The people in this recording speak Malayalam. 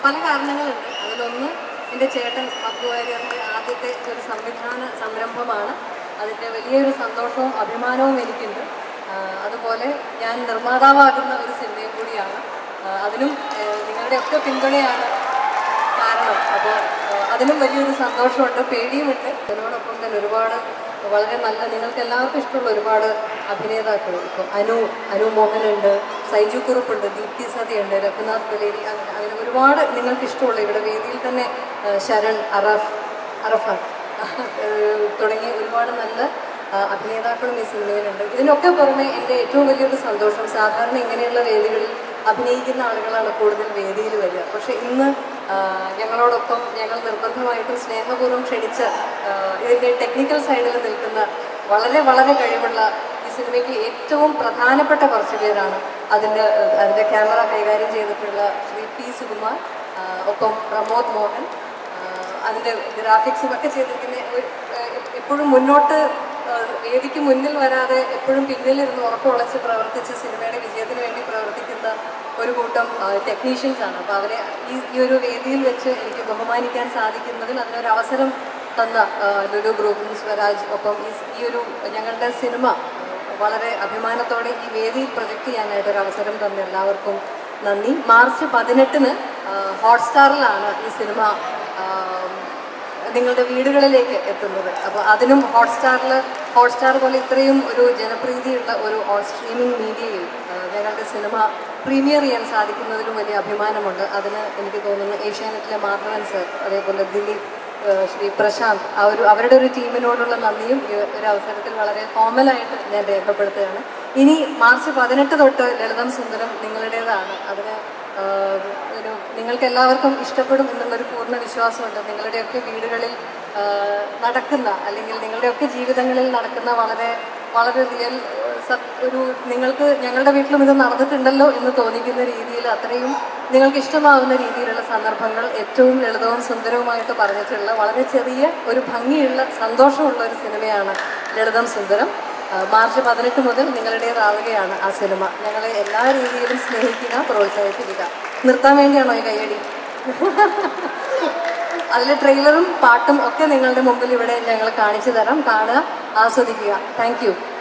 പല കാരണങ്ങളുണ്ട് അതിലൊന്ന് എൻ്റെ ചേട്ടൻ അബ്ദു വാര്യറിൻ്റെ ആദ്യത്തെ ഒരു സംവിധാന സംരംഭമാണ് അതിൻ്റെ വലിയൊരു സന്തോഷവും അഭിമാനവും എനിക്കുണ്ട് ആ, അതുപോലെ ഞാൻ നിർമ്മാതാവാകുന്ന ഒരു സിനിമയും കൂടിയാണ് ആ, അതിനും ഏഹ്, നിങ്ങളുടെയൊക്കെ പിന്തുണയാണ് കാരണം അപ്പോൾ അതിനും വലിയൊരു സന്തോഷമുണ്ട് പേടിയുമുണ്ട് അതിനോടൊപ്പം തന്നെ ഒരുപാട് വളരെ നല്ല നിങ്ങൾക്ക് എല്ലാവർക്കും ഇഷ്ടമുള്ള ഒരുപാട് അഭിനേതാക്കൾ ഇപ്പം അനു അനു മോഹനുണ്ട് സൈജു കുറുപ്പുണ്ട് ദീപ്തി സതിയുണ്ട് രഘുനാഥ് ബലേരി അങ്ങനെ അങ്ങനെ ഒരുപാട് നിങ്ങൾക്ക് ഇഷ്ടമുള്ള ഇവിടെ വേദിയിൽ തന്നെ ആ, ശരൺ അറഫ് അറഫാത്ത് ഏഹ് തുടങ്ങി ഒരുപാട് നല്ല ആ, അഭിനേതാക്കളും ഈ സിനിമയിലുണ്ട് ഇതിനൊക്കെ പുറമെ എൻ്റെ ഏറ്റവും വലിയൊരു സന്തോഷം സാധാരണ ഇങ്ങനെയുള്ള വേദികളിൽ അഭിനയിക്കുന്ന ആളുകളാണ് കൂടുതൽ വേദിയിൽ വരിക പക്ഷെ ഇന്ന് ആ, ഞങ്ങളോടൊപ്പം ഞങ്ങൾ നിർബന്ധമായിട്ടും സ്നേഹപൂർവ്വം ക്ഷണിച്ച ആ, ഇതിൻ്റെ ടെക്നിക്കൽ സൈഡിൽ നിൽക്കുന്ന വളരെ വളരെ കഴിവുള്ള ഈ സിനിമയ്ക്ക് ഏറ്റവും പ്രധാനപ്പെട്ട കുറച്ച് പേരാണ് അതിൻ്റെ അതിൻ്റെ ക്യാമറ കൈകാര്യം ചെയ്തിട്ടുള്ള ശ്രീ പി സുകുമാർ ആ, ഒപ്പം പ്രമോദ് മോഹൻ ആഹ് അതിൻ്റെ ഗ്രാഫിക്സും ഒക്കെ ചെയ്തിരിക്കുന്ന ഒരു- ഏഹ് എപ്പോഴും മുന്നോട്ട് ആഹ് വേദിക്ക് മുന്നിൽ വരാതെ എപ്പോഴും പിന്നിലിരുന്ന് ഉറക്കമുളച്ച് പ്രവർത്തിച്ച് സിനിമയുടെ വിജയത്തിന് വേണ്ടി പ്രവർത്തിക്കുന്ന ഒരു കൂട്ടം ടെക്നീഷ്യൻസ് ആണ് അപ്പോൾ അവരെ ഈ ഈ ഒരു വേദിയിൽ വെച്ച് എനിക്ക് ബഹുമാനിക്കാൻ സാധിക്കുന്നതിൽ അതിനൊരു അവസരം തന്ന ആഹ് ലുലു ഗ്രൂപ്പും സ്വരാജ് ഒപ്പം ഈ സ്- ഈ ഒരു ഞങ്ങളുടെ സിനിമ വളരെ അഭിമാനത്തോടെ ഈ വേദിയിൽ പ്രൊജക്റ്റ് ചെയ്യാനായിട്ട് ഒരു അവസരം തന്ന എല്ലാവർക്കും നന്ദി മാർച്ച് പതിനെട്ടിന് ഹോട്ട്സ്റ്റാറിലാണ് ഈ സിനിമ ആം, നിങ്ങളുടെ വീടുകളിലേക്ക് എത്തുന്നത് അപ്പോൾ അതിനും ഹോട്ട്സ്റ്റാറിൽ ഹോട്ട്സ്റ്റാർ പോലെ ഇത്രയും ഒരു ജനപ്രീതിയുള്ള ഒരു ഓൺ സ്ട്രീമിംഗ് മീഡിയയിൽ ആ, ഞങ്ങളുടെ സിനിമ പ്രീമിയർ ചെയ്യാൻ സാധിക്കുന്നതിലും വലിയ അഭിമാനമുണ്ട് അതിന് എനിക്ക് തോന്നുന്നു ഏഷ്യാനെറ്റിലെ മാധവൻ സർ അതേപോലെ ദിലീപ് ആ, ശ്രീ പ്രശാന്ത് ആ ഒരു അവരുടെ ഒരു ടീമിനോടുള്ള നന്ദിയും ഈ ഒരു അവസരത്തിൽ വളരെ ഫോമലായിട്ട് ഞാൻ രേഖപ്പെടുത്തുകയാണ് ഇനി മാർച്ച് പതിനെട്ട് തൊട്ട് ലളിതം സുന്ദരം നിങ്ങളുടേതാണ് അതിന് ആഹ് ഒരു നിങ്ങൾക്ക് എല്ലാവർക്കും ഇഷ്ടപ്പെടും എന്നുള്ളൊരു പൂർണ്ണ വിശ്വാസമുണ്ട് നിങ്ങളുടെയൊക്കെ വീടുകളിൽ ആഹ് നടക്കുന്ന അല്ലെങ്കിൽ നിങ്ങളുടെയൊക്കെ ജീവിതങ്ങളിൽ നടക്കുന്ന വളരെ വളരെ റിയൽ സത് ഒരു നിങ്ങൾക്ക് ഞങ്ങളുടെ വീട്ടിലും ഇത് നടന്നിട്ടുണ്ടല്ലോ എന്ന് തോന്നിക്കുന്ന രീതിയിൽ അത്രയും നിങ്ങൾക്ക് ഇഷ്ടമാവുന്ന രീതിയിലുള്ള സന്ദർഭങ്ങൾ ഏറ്റവും ലളിതവും സുന്ദരവുമായിട്ട് പറഞ്ഞിട്ടുള്ള വളരെ ചെറിയ ഒരു ഭംഗിയുള്ള സന്തോഷമുള്ള ഒരു സിനിമയാണ് ലളിതം സുന്ദരം ആ, മാർച്ച് പതിനെട്ട് മുതൽ നിങ്ങളുടേതാവുകയാണ് ആ സിനിമ ഞങ്ങളെ എല്ലാ രീതിയിലും സ്നേഹിക്കുക പ്രോത്സാഹിപ്പിക്കുക നിർത്താൻ വേണ്ടിയാണോ ഈ കയ്യടി അതിലെ ട്രെയിലറും പാട്ടും ഒക്കെ നിങ്ങളുടെ മുമ്പിൽ ഇവിടെ ഞങ്ങൾ കാണിച്ചു തരാം കാണുക ആസ്വദിക്കുക താങ്ക് യു